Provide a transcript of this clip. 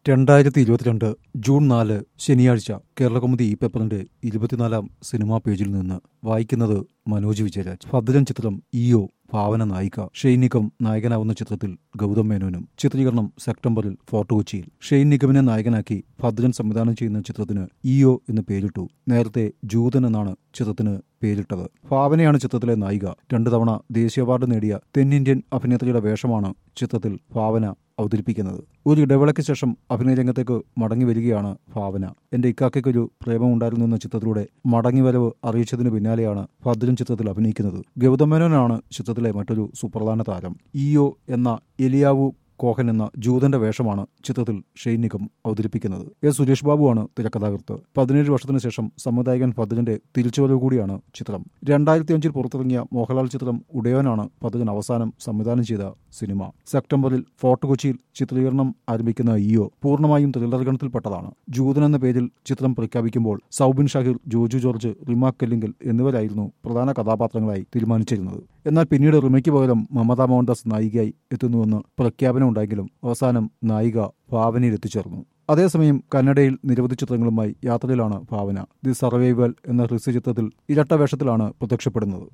രണ്ടായിരത്തി ഇരുപത്തിരണ്ട് ജൂൺ നാല് ശനിയാഴ്ച കേരളകൗമുദി ഈ പേപ്പറിന്റെ ഇരുപത്തിനാലാം സിനിമാ പേജിൽ നിന്ന് വായിക്കുന്നത് മനോജ് വിജയരാജ് ഭദ്രൻ ചിത്രം ഇഒ ഭാവന നായിക ഷെയ്ൻ നിഗം നായകനാവുന്ന ചിത്രത്തിൽ ഗൗതം മേനോനും ചിത്രീകരണം സെപ്റ്റംബറിൽ ഫോർട്ട് കൊച്ചിയിൽ ഷെയ്ൻ നിഗമിനെ നായകനാക്കി ഭദ്രൻ സംവിധാനം ചെയ്യുന്ന ചിത്രത്തിന് ഇഒ എന്ന് പേരിട്ടു നേരത്തെ ജൂതൻ എന്നാണ് ചിത്രത്തിന് പേരിട്ടത് ഭാവനയാണ് ചിത്രത്തിലെ നായിക രണ്ടു തവണ ദേശീയ അവാർഡ് നേടിയ തെന്നിന്ത്യൻ അഭിനേത്രിയുടെ വേഷമാണ് ചിത്രത്തിൽ ഭാവന അവതരിപ്പിക്കുന്നത് ഒരു ഇടവേളയ്ക്ക് ശേഷം അഭിനയ രംഗത്തേക്ക് മടങ്ങി വരികയാണ് ഭാവന എന്റെ ഇക്കാക്കയ്ക്കൊരു പ്രേമമുണ്ടായിരുന്നു എന്ന ചിത്രത്തിലൂടെ മടങ്ങിവരവ് അറിയിച്ചതിന് പിന്നാലെയാണ് ഭദ്രൻ ചിത്രത്തിൽ അഭിനയിക്കുന്നത് ഗൗതം മേനോനാണ് ചിത്രത്തിലെ മറ്റൊരു സുപ്രധാന താരം ഇഒ എന്ന എലിയാവു കോഹൻ എന്ന ജൂതന്റെ വേഷമാണ് ചിത്രത്തിൽ ഷെയ്ൻ നിഗം അവതരിപ്പിക്കുന്നത് എസ് സുരേഷ് ബാബുവാണ് തിരക്കഥാകൃത്ത് പതിനേഴ് വർഷത്തിനു ശേഷം സംവിധായകൻ ഭദ്രന്റെ തിരിച്ചുവരവ് കൂടിയാണ് ചിത്രം രണ്ടായിരത്തി അഞ്ചിൽ പുറത്തിറങ്ങിയ മോഹൻലാൽ ചിത്രം ഉടയോനാണ് ഭദ്രൻ അവസാനം സംവിധാനം ചെയ്ത സിനിമ സെപ്റ്റംബറിൽ ഫോർട്ട് കൊച്ചിയിൽ ചിത്രീകരണം ആരംഭിക്കുന്ന ഇഒ പൂർണ്ണമായും ത്രില്ലർ ഗണത്തിൽപ്പെട്ടതാണ് ജൂതൻ എന്ന പേരിൽ ചിത്രം പ്രഖ്യാപിക്കുമ്പോൾ സൗബിൻ ഷാഹിർ ജോജു ജോർജ് റിമ കെല്ലിങ്കൽ എന്നിവരായിരുന്നു പ്രധാന കഥാപാത്രങ്ങളായി തീരുമാനിച്ചിരുന്നത് എന്നാൽ പിന്നീട് റിമയ്ക്ക് പകരം മമത മോഹൻദാസ് നായികയായി എത്തുന്നുവെന്ന് പ്രഖ്യാപനമുണ്ടായെങ്കിലും അവസാനം നായിക ഭാവനയിൽ എത്തിച്ചേർന്നു അതേസമയം കന്നഡയിൽ നിരവധി ചിത്രങ്ങളുമായി യാത്രയിലാണ് ഭാവന ദി സർവൈവൽ എന്ന ഹ്രസ്വ ചിത്രത്തിൽ ഇരട്ട വേഷത്തിലാണ് പ്രത്യക്ഷപ്പെടുന്നത്